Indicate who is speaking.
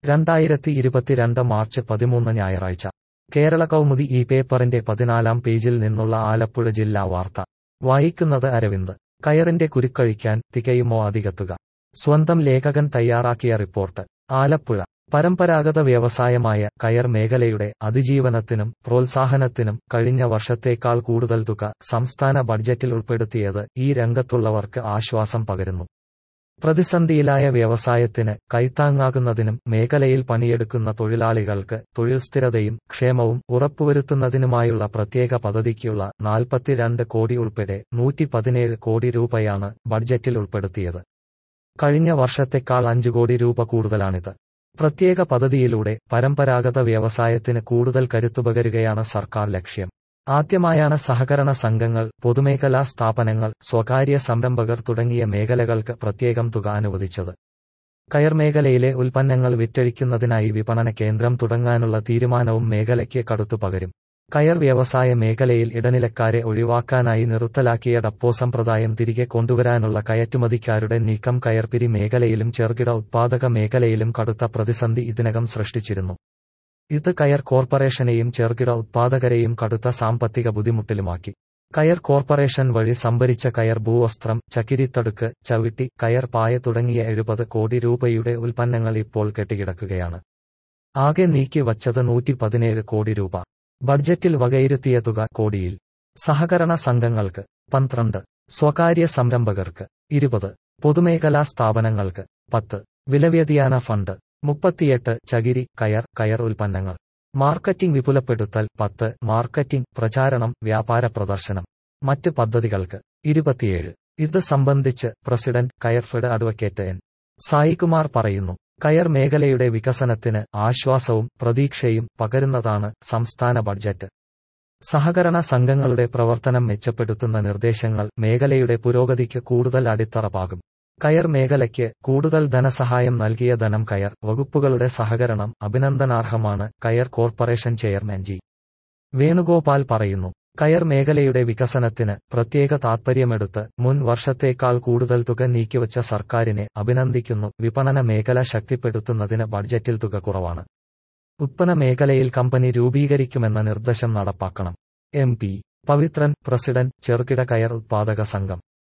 Speaker 1: രണ്ടായിരത്തി ഇരുപത്തിരണ്ട് മാർച്ച് പതിമൂന്ന് ഞായറാഴ്ച കേരള കൗമുദി ഈ പേപ്പറിന്റെ പതിനാലാം പേജിൽ നിന്നുള്ള ആലപ്പുഴ ജില്ലാ വാർത്ത വായിക്കുന്നത് അരവിന്ദ് കയറിന്റെ കുരുക്കഴിക്കാൻ തികയുമോ അധികത്തുക സ്വന്തം ലേഖകൻ തയ്യാറാക്കിയ റിപ്പോർട്ട് ആലപ്പുഴ പരമ്പരാഗത വ്യവസായമായ കയർ മേഖലയുടെ അതിജീവനത്തിനും പ്രോത്സാഹനത്തിനും കഴിഞ്ഞ വർഷത്തേക്കാൾ കൂടുതൽ തുക സംസ്ഥാന ബഡ്ജറ്റിൽ ഉൾപ്പെടുത്തിയത് ഈ രംഗത്തുള്ളവർക്ക് ആശ്വാസം പകരുന്നു പ്രതിസന്ധിയിലായ വ്യവസായത്തിന് കൈത്താങ്ങാകുന്നതിനും മേഖലയിൽ പണിയെടുക്കുന്ന തൊഴിലാളികൾക്ക് തൊഴിൽ സ്ഥിരതയും ക്ഷേമവും ഉറപ്പുവരുത്തുന്നതിനുമായുള്ള പ്രത്യേക പദ്ധതിക്കുള്ള നാൽപ്പത്തിരണ്ട് കോടി ഉൾപ്പെടെ നൂറ്റി പതിനേഴ് കോടി രൂപയാണ് ബഡ്ജറ്റിൽ ഉൾപ്പെടുത്തിയത് കഴിഞ്ഞ വർഷത്തെക്കാൾ അഞ്ച് കോടി രൂപ കൂടുതലാണിത് പ്രത്യേക പദ്ധതിയിലൂടെ പരമ്പരാഗത വ്യവസായത്തിന് കൂടുതൽ കരുത്തുപകരുകയാണ് സർക്കാർ ലക്ഷ്യം ആദ്യമായാണ് സഹകരണ സംഘങ്ങൾ പൊതുമേഖലാ സ്ഥാപനങ്ങൾ സ്വകാര്യ സംരംഭകർ തുടങ്ങിയ മേഖലകൾക്ക് പ്രത്യേകം തുക അനുവദിച്ചത് കയർ മേഖലയിലെ ഉൽപ്പന്നങ്ങൾ വിറ്റഴിക്കുന്നതിനായി വിപണന കേന്ദ്രം തുടങ്ങാനുള്ള തീരുമാനവും മേഖലയ്ക്ക് കടുത്തു പകരും കയർ വ്യവസായ മേഖലയിൽ ഇടനിലക്കാരെ ഒഴിവാക്കാനായി നിർത്തലാക്കിയ ഡപ്പോ സമ്പ്രദായം തിരികെ കൊണ്ടുവരാനുള്ള കയറ്റുമതിക്കാരുടെ നീക്കം കയർപിരി മേഖലയിലും ചെറുകിട ഉത്പാദക മേഖലയിലും കടുത്ത പ്രതിസന്ധി ഇതിനകം സൃഷ്ടിച്ചിരുന്നു ഇത് കയർ കോർപ്പറേഷനെയും ചെറുകിട ഉത്പാദകരെയും കടുത്ത സാമ്പത്തിക ബുദ്ധിമുട്ടിലുമാക്കി കയർ കോർപ്പറേഷൻ വഴി സംഭരിച്ച കയർ ഭൂവസ്ത്രം ചകിരിത്തടുക്ക് ചവിട്ടി കയർ പായ തുടങ്ങിയ എഴുപത് കോടി രൂപയുടെ ഉൽപ്പന്നങ്ങൾ ഇപ്പോൾ കെട്ടിക്കിടക്കുകയാണ് ആകെ നീക്കി വച്ചത് നൂറ്റി പതിനേഴ് കോടി രൂപ ബഡ്ജറ്റിൽ വകയിരുത്തിയ തുക കോടിയിൽ സഹകരണ സംഘങ്ങൾക്ക് പന്ത്രണ്ട് സ്വകാര്യ സംരംഭകർക്ക് ഇരുപത് പൊതുമേഖലാ സ്ഥാപനങ്ങൾക്ക് പത്ത് വിലവ്യതിയാന ഫണ്ട് മുപ്പത്തിയെട്ട് ചകിരി കയർ കയർ ഉൽപ്പന്നങ്ങൾ മാർക്കറ്റിംഗ് വിപുലപ്പെടുത്തൽ പത്ത് മാർക്കറ്റിംഗ് പ്രചാരണം വ്യാപാര പ്രദർശനം മറ്റ് പദ്ധതികൾക്ക് ഇരുപത്തിയേഴ് ഇത് സംബന്ധിച്ച് president Coirfed advocate N Saikumar പറയുന്നു കയർ മേഖലയുടെ വികസനത്തിന് ആശ്വാസവും പ്രതീക്ഷയും പകരുന്നതാണ് സംസ്ഥാന ബഡ്ജറ്റ് സഹകരണ സംഘങ്ങളുടെ പ്രവർത്തനം മെച്ചപ്പെടുത്തുന്ന നിർദ്ദേശങ്ങൾ മേഖലയുടെ പുരോഗതിക്ക് കൂടുതൽ അടിത്തറ പാകും കയർ മേഖലയ്ക്ക് കൂടുതൽ ധനസഹായം നൽകിയ ധനം കയർ വകുപ്പുകളുടെ സഹകരണം അഭിനന്ദനാർഹമാണ് കയർ കോർപ്പറേഷൻ ചെയർമാൻ ജി വേണുഗോപാൽ പറയുന്നു കയർ മേഖലയുടെ വികസനത്തിന് പ്രത്യേക താൽപ്പര്യമെടുത്ത് മുൻ വർഷത്തേക്കാൾ കൂടുതൽ തുക നീക്കിവച്ച സർക്കാരിനെ അഭിനന്ദിക്കുന്നു വിപണന മേഖല ശക്തിപ്പെടുത്തുന്നതിന് ബഡ്ജറ്റിൽ തുക കുറവാണ് ഉത്പന്ന മേഖലയിൽ കമ്പനി രൂപീകരിക്കുമെന്ന നിർദ്ദേശം നടപ്പാക്കണം എം പി പവിത്രൻ പ്രസിഡന്റ് ചെറുകിട കയർ ഉത്പാദക സംഘം